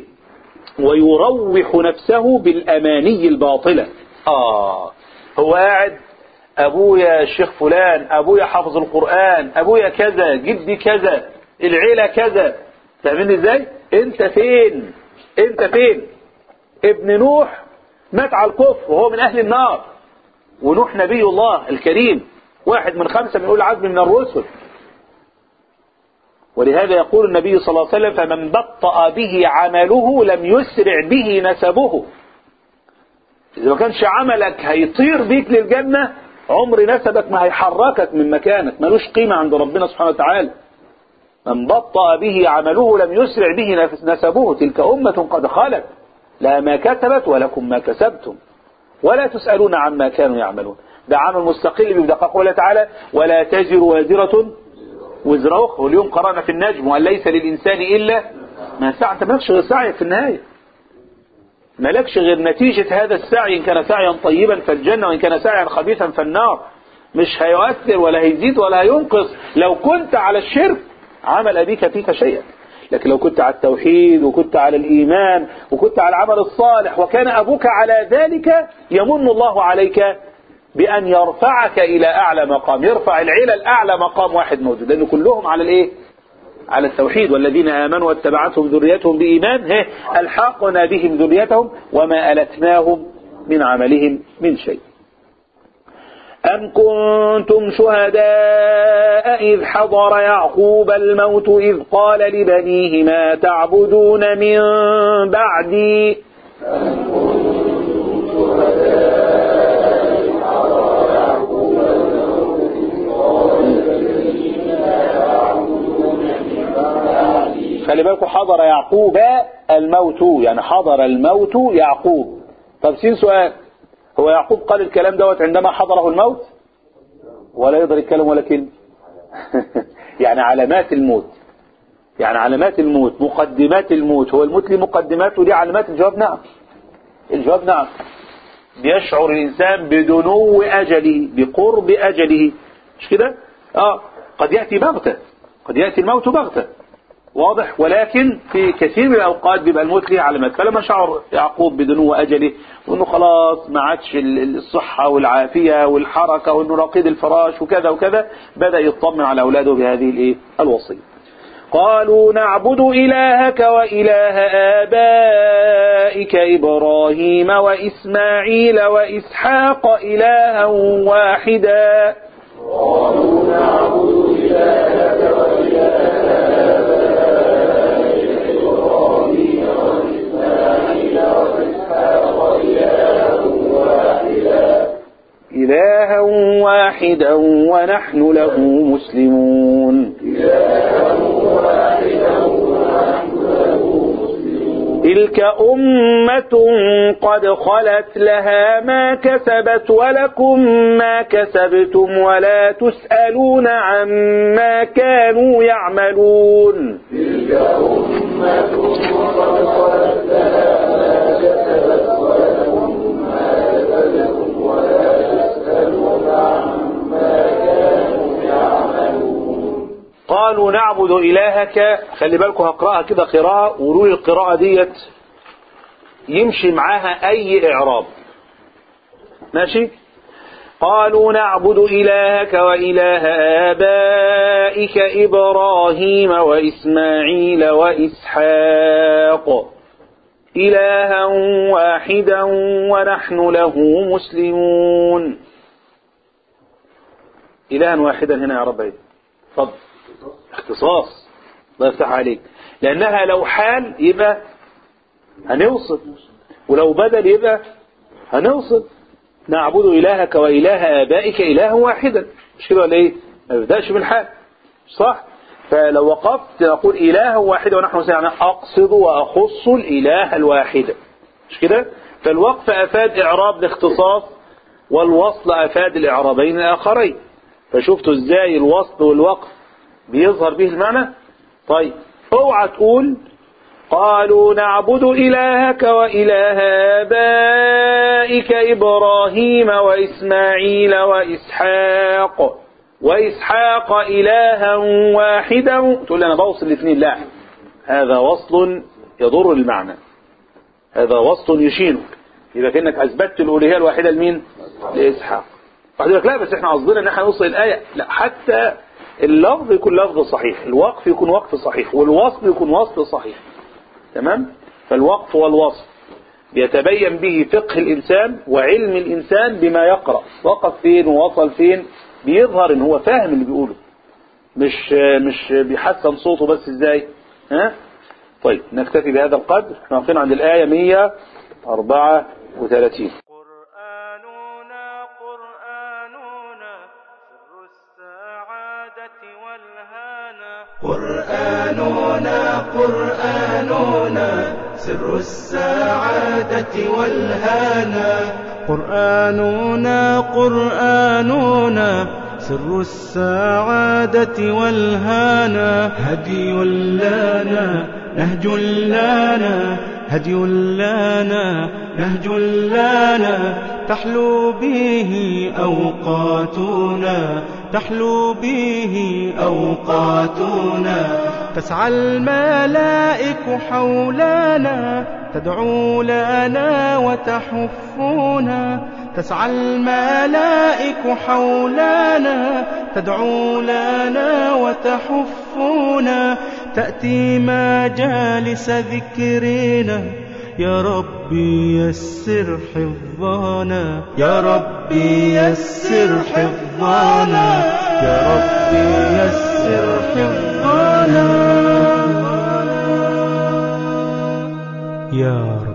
ويروح نفسه بالاماني الباطله اه هو قاعد ابويا الشيخ فلان ابويا حافظ القرآن ابويا كذا جدي كذا العيلة كذا فاهمين ازاي انت فين انت فين ابن نوح مات على الكفر وهو من اهل النار ونوح نبي الله الكريم واحد من خمسة من اولي العزم من الرسل ولهذا يقول النبي صلى الله عليه وسلم فمن بطأ به عمله لم يسرع به نسبه إذا ما كانش عملك هيطير بيك للجنة عمر نسبك ما هيحركك من مكانك ملوش قيمة عند ربنا سبحانه وتعالى من بطأ به عمله لم يسرع به نسبه تلك أمة قد خلت لها ما كسبت ولكم ما كسبتم ولا تسألون عما كانوا يعملون ده عمل مستقل بيبدأ قوله تعالى ولا تزر وازرة وزر أخرى واليوم قرأنا في النجم وأن ليس للإنسان إلا ما سعى أنت مالكش غير سعي في النهاية مالكش غير نتيجة هذا السعي إن كان سعيا طيبا فالجنة وإن كان سعيا خبيثا فالنار مش هيؤثر ولا هيزيد ولا هينقص لو كنت على الشرك عمل أبيك فيك شيئا لكن لو كنت على التوحيد وكنت على الإيمان وكنت على العمل الصالح وكان أبوك على ذلك يمن الله عليك بأن يرفعك إلى أعلى مقام يرفع العيلة الأعلى مقام واحد موجود لأن كلهم على الإيه على التوحيد والذين آمنوا واتبعتهم ذريتهم بإيمان هي ألحقنا بهم ذريتهم وما ألتناهم من عملهم من شيء أم كنتم شهداء إذ حضر يعقوب الموت إذ قال لبنيه ما تعبدون من بعدي خلي بالكم حضر يعقوب الموت يعني حضر الموت يعقوب طب سين سؤال هو يعقوب قال الكلام دوت عندما حضره الموت ولا يقدر يتكلم ولا كلمة يعني علامات الموت يعني علامات الموت مقدمات الموت هو الموت ليه مقدمات ودي علامات الجواب نعم الجواب نعم بيشعر الإنسان بدنو أجله بقرب أجله مش كده اه قد يأتي بغتة قد يأتي الموت بغتة واضح ولكن في كثير من الأوقات بيبقى الموت ليه علامات فلما شعر يعقوب بدنو أجله وأنه خلاص ما عادش الصحة والعافية والحركة وأنه رقيد الفراش وكذا وكذا بدأ يطمن على أولاده بهذه الإيه الوصية قالوا نعبد إلهك وإله آبائك إبراهيم وإسماعيل وإسحاق إلها واحدا قالوا نعبد إلهك وإله إلها واحدا ونحن له مسلمون تلك أمة قد خلت لها ما كسبت ولكم ما كسبتم ولا تسألون عما كانوا يعملون تلك أمة قد خلت لها ما كسبت ولكم ما كسبتم ولا تسألون عما كانوا يعملون قالوا نعبد إلهك خلي بالكم هقرأها كده قراءة ورول القراءة ديت يمشي معاها أي إعراب ماشي قالوا نعبد إلهك وإله آبائك إبراهيم وإسماعيل وإسحاق إلها واحدا ونحن له مسلمون إلها واحدا هنا يا رب عيد اتفضل اختصاص الله يفتح عليك لأنها لو حال يبقى هنوصل ولو بدل يبقى هنوصل نعبد إلهك وإله آبائك إلها واحدا مش كده ولا إيه؟ ما بيبدأش بالحال صح؟ فلو وقفت نقول إله واحدا ونحن يعني أقصد وأخص الإله الواحد مش كده؟ فالوقف أفاد إعراب الاختصاص والوصل أفاد الإعرابين الآخرين فشفتوا إزاي الوصل والوقف بيظهر به المعنى طيب اوعى تقول قالوا نعبد إلهك وإله آبائك إبراهيم وإسماعيل وإسحاق وإسحاق إلها واحدا تقول لي أنا بوصل الاثنين لا هذا وصل يضر المعنى هذا وصل يشينك إذا كأنك أثبتت الألوهية الواحدة لمين لإسحاق بعد لك لا بس احنا قصدنا ان احنا نوصل الآية لا حتى اللفظ يكون لفظ صحيح الوقف يكون وقف صحيح والوصل يكون وصل صحيح تمام فالوقف والوصل بيتبين به فقه الإنسان وعلم الإنسان بما يقرأ وقف فين ووصل فين بيظهر ان هو فاهم اللي بيقوله مش مش بيحسن صوته بس ازاي ها طيب نكتفي بهذا القدر احنا واقفين عند الآية 134 قرآننا قرآننا سر السعادة والهانا قرآننا سر السعادة والهنا قرآننا قرآننا سر السعادة والهنا هدي لنا نهج لنا هدي لنا نهج لنا تحلو به أوقاتنا تحلو به أوقاتنا تسعى الملائك حولنا تدعو لنا وتحفنا تسعى الملائك حولنا تدعو لنا وتحفنا تأتي مجالس ذكرنا يا ربي يسر حفظنا يا ربي يسر حفظنا يا ربي يسر حفظنا يا رب